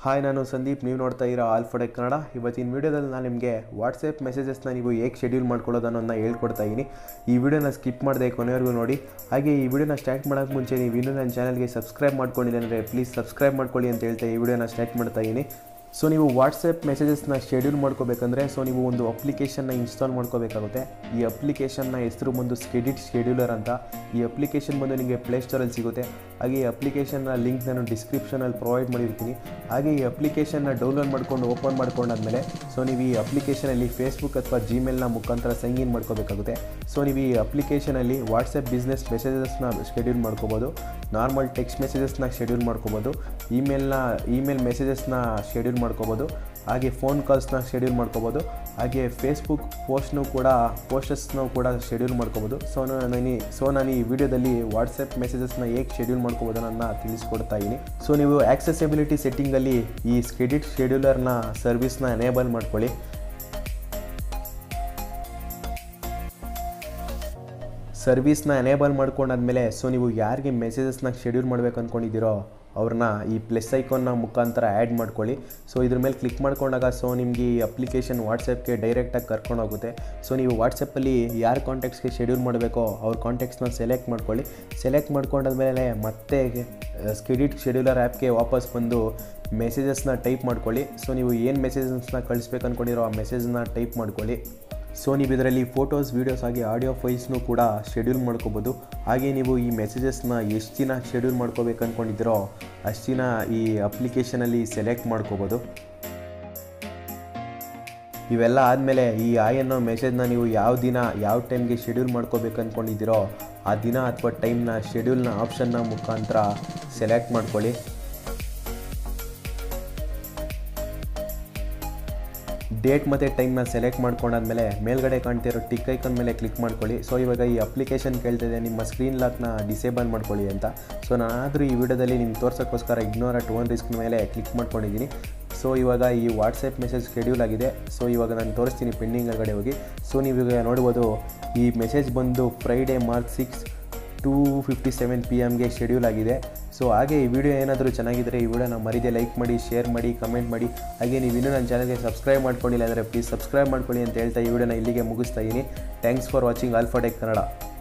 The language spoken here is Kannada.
ಹಾಯ್ ನಾನು ಸಂದೀಪ್ ನೀವು ನೋಡ್ತಾ ಇರೋ ಆಲ್ಫೋಡೆಕ್ ಕನ್ನಡ ಇವತ್ತಿನ ವೀಡಿಯೋದಲ್ಲಿ ನಾನು ನಿಮಗೆ ವಾಟ್ಸಪ್ ಮೆಸೇಜಸ್ನ ನೀವು ಹೇಗೆ ಶೆಡ್ಯೂಲ್ ಮಾಡ್ಕೊಳ್ಳೋದು ಅನ್ನೋದನ್ನ ಹೇಳ್ಕೊಡ್ತಾ ಇದ್ದೀನಿ ಈ ವಿಡಿಯೋನ ಸ್ಕಿಪ್ ಮಾಡದೆ ಕೊನೆವರೆಗೂ ನೋಡಿ ಹಾಗೆ ಈ ವಿಡಿಯೋನ ಸ್ಟಾರ್ಟ್ ಮಾಡೋಕ್ಕೆ ಮುಂಚೆ ನೀವು ಇನ್ನೂ ನನ್ನ ಚಾನಲ್ಗೆ ಸಬ್ಸ್ಕ್ರೈಬ್ ಮಾಡ್ಕೊಂಡಿಲ್ಲ ಅಂದರೆ ಪ್ಲೀಸ್ ಸಬ್ಸ್ಕ್ರೈಬ್ ಮಾಡ್ಕೊಳ್ಳಿ ಅಂತ ಹೇಳ್ತಾ ಈ ವಿಡಿಯೋನ ಸ್ಟಾರ್ಟ್ ಮಾಡ್ತಾ ಇದ್ದೀನಿ ಸೊ ನೀವು ವಾಟ್ಸಪ್ ಮೆಸೇಜಸ್ನ ಶೆಡ್ಯೂಲ್ ಮಾಡ್ಕೋಬೇಕಂದ್ರೆ ಸೊ ನೀವು ಒಂದು ಅಪ್ಲಿಕೇಶನ್ನ ಇನ್ಸ್ಟಾಲ್ ಮಾಡ್ಕೋಬೇಕಾಗುತ್ತೆ ಈ ಅಪ್ಲಿಕೇಶನ್ನ ಹೆಸರು ಬಂದು ಸ್ಕೆಡಿಟ್ ಶೆಡ್ಯೂಲರ್ ಅಂತ ಈ ಅಪ್ಲಿಕೇಶನ್ ಬಂದು ನಿಮಗೆ ಪ್ಲೇಸ್ಟೋರಲ್ಲಿ ಸಿಗುತ್ತೆ ಹಾಗೆ ಈ ಅಪ್ಲಿಕೇಶನ್ನ ಲಿಂಕ್ ನಾನು ಡಿಸ್ಕ್ರಿಪ್ಷನಲ್ಲಿ ಪ್ರೊವೈಡ್ ಮಾಡಿರ್ತೀನಿ ಹಾಗೆ ಈ ಅಪ್ಲಿಕೇಶನ್ನ ಡೌನ್ಲೋಡ್ ಮಾಡ್ಕೊಂಡು ಓಪನ್ ಮಾಡ್ಕೊಂಡಾದ್ಮೇಲೆ ಸೊ ನೀವು ಈ ಅಪ್ಲಿಕೇಶನಲ್ಲಿ ಫೇಸ್ಬುಕ್ ಅಥವಾ ಜಿಮೇಲ್ನ ಮುಖಾಂತರ ಸೈನ್ ಇನ್ ಮಾಡ್ಕೋಬೇಕಾಗುತ್ತೆ ಸೊ ನೀವು ಈ ಅಪ್ಲಿಕೇಶನಲ್ಲಿ ವಾಟ್ಸಪ್ ಬಿಸ್ನೆಸ್ ಮೆಸೇಜಸ್ನ ಶೆಡ್ಯೂಲ್ ಮಾಡ್ಕೋಬೋದು ನಾರ್ಮಲ್ ಟೆಕ್ಸ್ಟ್ ಮೆಸೇಜಸ್ನ ಶೆಡ್ಯೂಲ್ ಮಾಡ್ಕೋಬೋದು ಇಮೇಲ್ನ ಇಮೇಲ್ ಮೆಸೇಜಸ್ನ ಶೆಡ್ಯೂಲ್ ಮಾಡ್ಕೋಬೋದು ಹಾಗೆ ಫೋನ್ ಕಾಲ್ಸ್ನ ಶೆಡ್ಯೂಲ್ ಮಾಡ್ಕೋಬೋದು ಹಾಗೆ ಫೇಸ್ಬುಕ್ ಪೋಸ್ಟ್ನು ಕೂಡ ಪೋಸ್ಟಸ್ನು ಕೂಡ ಶೆಡ್ಯೂಲ್ ಮಾಡ್ಕೋಬೋದು ಸೊ ನಾನು ಸೊ ನಾನು ಈ ವಿಡಿಯೋದಲ್ಲಿ ವಾಟ್ಸಪ್ ಮೆಸೇಜಸ್ನ ಹೇಗೆ ಶೆಡ್ಯೂಲ್ ಮಾಡ್ಕೋಬೋದು ನನ್ನ ತಿಳಿಸ್ಕೊಡ್ತಾ ಇದ್ದೀನಿ ಸೊ ನೀವು ಆಕ್ಸೆಸಿಬಿಲಿಟಿ ಸೆಟ್ಟಿಂಗಲ್ಲಿ ಈ ಸ್ಕೆಡಿಟ್ ಶೆಡ್ಯೂಲರ್ನ ಸರ್ವಿಸ್ನ ಎನೇಬಲ್ ಮಾಡ್ಕೊಳ್ಳಿ ಸರ್ವಿಸ್ನ ಎನೇಬಲ್ ಮಾಡ್ಕೊಂಡಾದ್ಮೇಲೆ ಸೊ ನೀವು ಯಾರಿಗೆ ಮೆಸೇಜಸ್ನ ಶೆಡ್ಯೂಲ್ ಮಾಡ್ಬೇಕು ಅಂದ್ಕೊಂಡಿದ್ದೀರೋ ಅವ್ರನ್ನ ಈ ಪ್ಲಸ್ ಐಕಾನ್ನ ಮುಖಾಂತರ ಆ್ಯಡ್ ಮಾಡ್ಕೊಳ್ಳಿ ಸೊ ಇದ್ರ ಮೇಲೆ ಕ್ಲಿಕ್ ಮಾಡ್ಕೊಂಡಾಗ ಸೊ ನಿಮಗೆ ಈ ಅಪ್ಲಿಕೇಶನ್ ವಾಟ್ಸಪ್ಗೆ ಡೈರೆಕ್ಟಾಗಿ ಕರ್ಕೊಂಡು ಹೋಗುತ್ತೆ ಸೊ ನೀವು ವಾಟ್ಸಪ್ಪಲ್ಲಿ ಯಾರ ಕಾಂಟ್ಯಾಕ್ಟ್ಸ್ಗೆ ಶೆಡ್ಯೂಲ್ ಮಾಡಬೇಕೋ ಅವ್ರ ಕಾಂಟ್ಯಾಕ್ಟ್ಸ್ನ ಸೆಲೆಕ್ಟ್ ಮಾಡ್ಕೊಳ್ಳಿ ಸೆಲೆಕ್ಟ್ ಮಾಡ್ಕೊಂಡಾದ್ಮೇಲೆ ಮತ್ತೆ ಸ್ಕೆಡಿಟ್ ಶೆಡ್ಯೂಲರ್ ಆ್ಯಪ್ಗೆ ವಾಪಸ್ ಬಂದು ಮೆಸೇಜಸ್ನ ಟೈಪ್ ಮಾಡ್ಕೊಳ್ಳಿ ಸೊ ನೀವು ಏನು ಮೆಸೇಜಸ್ನ ಕಳಿಸ್ಬೇಕು ಅಂದ್ಕೊಂಡಿರೋ ಆ ಮೆಸೇಜ್ನ ಟೈಪ್ ಮಾಡ್ಕೊಳ್ಳಿ ಸೊ ನೀವು ಇದರಲ್ಲಿ ಫೋಟೋಸ್ ವೀಡಿಯೋಸ್ ಹಾಗೆ ಆಡಿಯೋ ಫೈಲ್ಸ್ನೂ ಕೂಡ ಶೆಡ್ಯೂಲ್ ಮಾಡ್ಕೋಬೋದು ಹಾಗೆ ನೀವು ಈ ಮೆಸೇಜಸ್ನ ಎಷ್ಟು ದಿನ ಶೆಡ್ಯೂಲ್ ಮಾಡ್ಕೋಬೇಕು ಅಂದ್ಕೊಂಡಿದ್ದೀರೋ ಅಷ್ಟು ದಿನ ಈ ಅಪ್ಲಿಕೇಶನಲ್ಲಿ ಸೆಲೆಕ್ಟ್ ಮಾಡ್ಕೋಬೋದು ಇವೆಲ್ಲ ಆದಮೇಲೆ ಈ ಆಯ್ ಅನ್ನೋ ಮೆಸೇಜ್ನ ನೀವು ಯಾವ ದಿನ ಯಾವ ಟೈಮ್ಗೆ ಶೆಡ್ಯೂಲ್ ಮಾಡ್ಕೋಬೇಕು ಅಂದ್ಕೊಂಡಿದ್ದೀರೋ ಆ ದಿನ ಅಥವಾ ಟೈಮ್ನ ಶೆಡ್ಯೂಲ್ನ ಆಪ್ಷನ್ನ ಮುಖಾಂತರ ಸೆಲೆಕ್ಟ್ ಮಾಡ್ಕೊಳ್ಳಿ ಡೇಟ್ ಮತ್ತು ಟೈಮ್ನ ಸೆಲೆಕ್ಟ್ ಮಾಡ್ಕೊಂಡಾದ್ಮೇಲೆ ಮೇಲ್ಗಡೆ ಕಾಣ್ತಿರೋ ಟಿಕ್ ಐಕನ್ ಮೇಲೆ ಕ್ಲಿಕ್ ಮಾಡ್ಕೊಳ್ಳಿ ಸೊ ಇವಾಗ ಈ ಅಪ್ಲಿಕೇಶನ್ ಕೇಳ್ತಿದೆ ನಿಮ್ಮ ಸ್ಕ್ರೀನ್ ಲಾಕ್ನ ಡಿಸೇಬಲ್ ಮಾಡ್ಕೊಳ್ಳಿ ಅಂತ ಸೊ ನಾನಾದರೂ ಈ ವಿಡಿಯೋದಲ್ಲಿ ನಿಮ್ಗೆ ತೋರ್ಸೋಕ್ಕೋಸ್ಕರ ಇಗ್ನೋರ್ ಅಟ್ ಒನ್ ರಿಸ್ಕ್ ಮೇಲೆ ಕ್ಲಿಕ್ ಮಾಡ್ಕೊಂಡಿದ್ದೀನಿ ಸೊ ಇವಾಗ ಈ ವಾಟ್ಸಪ್ ಮೆಸೇಜ್ ಶೆಡ್ಯೂಲ್ ಆಗಿದೆ ಸೊ ಇವಾಗ ನಾನು ತೋರಿಸ್ತೀನಿ ಪೆಂಡಿಂಗ್ ಒಳಗಡೆ ಹೋಗಿ ಸೊ ನೀವೀಗ ನೋಡ್ಬೋದು ಈ ಮೆಸೇಜ್ ಬಂದು Friday March six two fifty seven P ಎಮ್ಗೆ ಶೆಡ್ಯೂಲ್ ಆಗಿದೆ ಸೊ ಹಾಗೆ ಈ ವಿಡಿಯೋ ಏನಾದರೂ ಚೆನ್ನಾಗಿದ್ದರೆ ಈ ವಿಡಿಯೋನ ಮರಿದೆ ಲೈಕ್ ಮಾಡಿ ಶೇರ್ ಮಾಡಿ ಕಮೆಂಟ್ ಮಾಡಿ ಹಾಗೆ ನೀವು ಇನ್ನೂ ನನ್ನ ಚಾನಲ್ಗೆ ಸಬ್ಸ್ಕ್ರೈಬ್ ಮಾಡ್ಕೊಂಡಿಲ್ಲ ಅಂದರೆ ಪ್ಲೀಸ್ ಸಬ್ಸ್ಕ್ರೈಬ್ ಮಾಡ್ಕೊಳ್ಳಿ ಅಂತ ಹೇಳ್ತಾ ಈ ವಿಡಿಯೋನ ಇಲ್ಲಿಗೆ ಮುಗಿಸ್ತಾ ಇದ್ದೀನಿ thanks for watching Alphatech Kannada